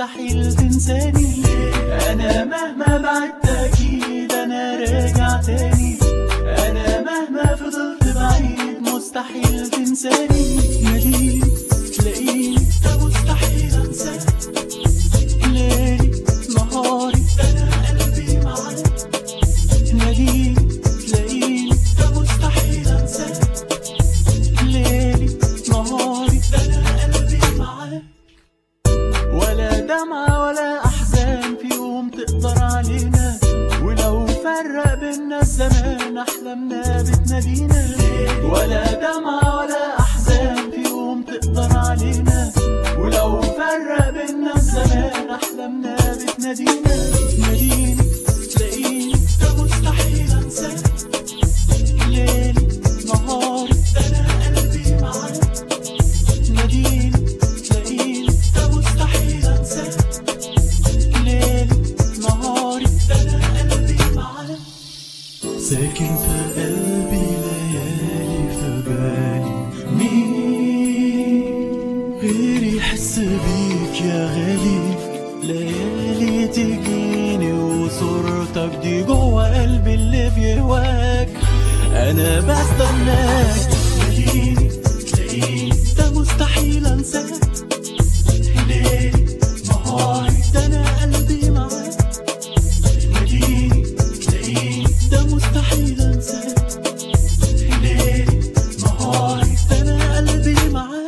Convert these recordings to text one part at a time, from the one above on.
مستحيل تنساني انا مهما بعدت اكيد انا راجع تاني انا مهما فضلت بعيد مستحيل تنساني ناديني تلاقيني ده مستحيل انساك ليلي نهاري انا قلبي معاك ناديني تلاقيني ده مستحيل انساك ليلي نهاري انا قلبي معاك ولا دمعة ولا أحزان في يوم تقدر علينا ولو فرق بينا الزمان أحلامنا بتنادينا ولا دمعة ولا أحزان في يوم تقدر علينا ولو فرق بينا الزمان أحلامنا بتنادينا ناديني تلاقيني ده مستحيل أنساك ليلي نهاري أنا قلبي معاك ناديني تلاقيني ده مستحيل انساك ليلي نهاري انا قلبي معاك ساكن في قلبي ليالي في بالي مين غيري يحس بيك يا غالي ليالي تجيني وصورتك دي جوه قلبي اللي بيهواك انا بستناك تلاقيني تلاقيني ده مستحيل انساك ليلي نهاري ده انا قلبي معاك ناديني تلاقيني ده مستحيل انساك ليلي نهاري ده انا قلبي معاك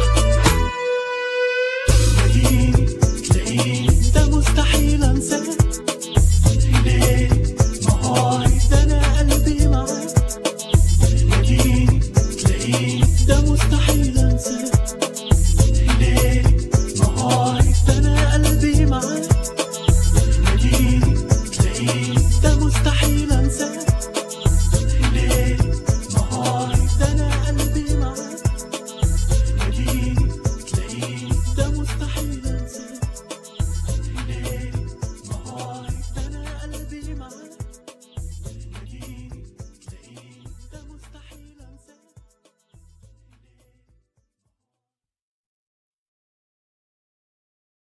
تلاقيني تلاقيني ده مستحيل انساك